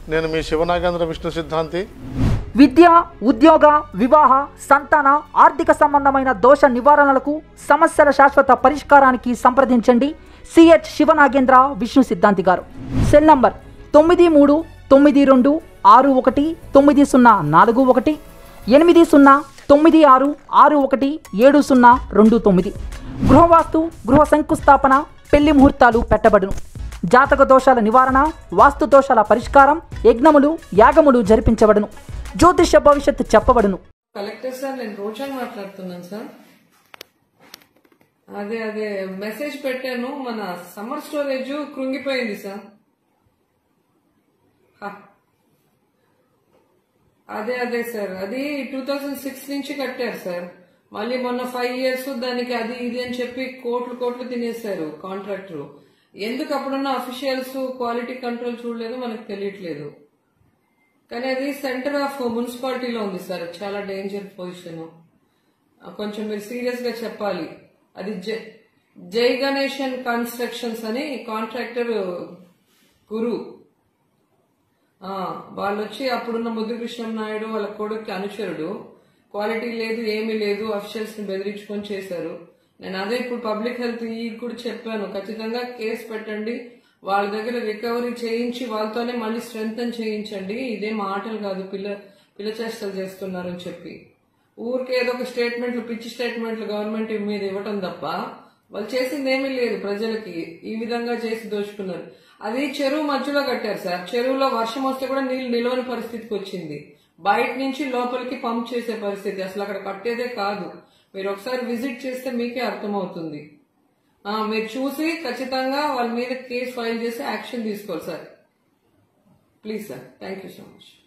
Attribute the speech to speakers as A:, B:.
A: నేను మీ శివనాగేంద్ర విష్ణు సిద్ధాంతి
B: విద్య ఉద్యోగ వివాహ సంతాన ఆర్థిక సంబంధమైన దోష నివారణలకు సమస్యల శాశ్వత పరిష్కారానికి సంప్రదించండి సిహెచ్ శివనాగేంద్ర విష్ణు సిద్ధాంతి గారు సెల్ నంబర్ తొమ్మిది మూడు తొమ్మిది రెండు ఆరు ఒకటి తొమ్మిది సున్నా నాలుగు ఒకటి ఎనిమిది సున్నా తొమ్మిది ఆరు ఆరు ఒకటి ఏడు సున్నా రెండు తొమ్మిది గృహవాస్తు గృహ శంకుస్థాపన పెళ్లి ముహూర్తాలు పెట్టబడును జాతక దోషాల నివారణ వాస్తు దోషాల పరిష్కారం యజ్ఞములు యాగములు జరిపించబడును జ్యోతిష్య భవిష్యత్తు చెప్పబడును
C: కలెక్టర్ సార్ నేను రోజాని మాట్లాడుతున్నాను సార్ అదే అదే మెసేజ్ పెట్టాను మన సమ్మర్ స్టోరేజ్ కృంగిపోయింది సార్ హ. అదే అదే సార్ అది టూ థౌజండ్ సిక్స్ నుంచి కట్టారు సార్ మళ్ళీ మొన్న ఫైవ్ ఇయర్స్ దానికి అది ఇది అని చెప్పి కోట్లు కోట్లు తినేశారు కాంట్రాక్టర్ ఎందుకు అప్పుడున్న అఫీషియల్స్ క్వాలిటీ కంట్రోల్ చూడలేదు మనకు తెలియట్లేదు కానీ అది సెంటర్ ఆఫ్ మున్సిపాలిటీలో ఉంది సార్ చాలా డేంజర్ పొజిషన్ కొంచెం మీరు సీరియస్ గా చెప్పాలి అది జై- జై గణేషన్ కన్స్ట్రక్షన్స్ అని కాంట్రాక్టర్ గురు ఆ, వాళ్ళు వచ్చి అప్పుడున్న ముద్దుకృష్ణ నాయుడు వాళ్ళ కొడుకు అనుచరుడు క్వాలిటీ లేదు ఏమీ లేదు అఫీషియల్స్ ని బెదిరించుకొని చేశారు నేను అదే ఇప్పుడు పబ్లిక్ హెల్త్ ఈ కూడా చెప్పాను ఖచ్చితంగా కేసు పెట్టండి వాళ్ళ దగ్గర రికవరీ చేయించి వాళ్ళతోనే మళ్ళీ స్ట్రెంగ్ చేయించండి ఇదే మాటలు కాదు పిల్ల పిల్ల చేష్టలు చేస్తున్నారని చెప్పి ఊరికే ఏదో ఒక స్టేట్మెంట్లు పిచ్చి స్టేట్మెంట్లు గవర్నమెంట్ మీద ఇవ్వటం తప్ప వాళ్ళు చేసింది ఏమీ లేదు ప్రజలకి ఈ విధంగా చేసి దోచుకున్నారు అది చెరువు మధ్యలో కట్టారు సార్ చెరువులో వర్షం వస్తే కూడా నీళ్లు నిలవని పరిస్థితికి వచ్చింది బయట నుంచి లోపలికి పంప్ చేసే పరిస్థితి అసలు అక్కడ కట్టేదే కాదు మీరు ఒకసారి విజిట్ చేస్తే మీకే అర్థమవుతుంది ఆ, మీరు చూసి ఖచ్చితంగా వాళ్ళ మీద కేసు ఫైల్ చేసి యాక్షన్ తీసుకోవాలి sir please sir thank you so much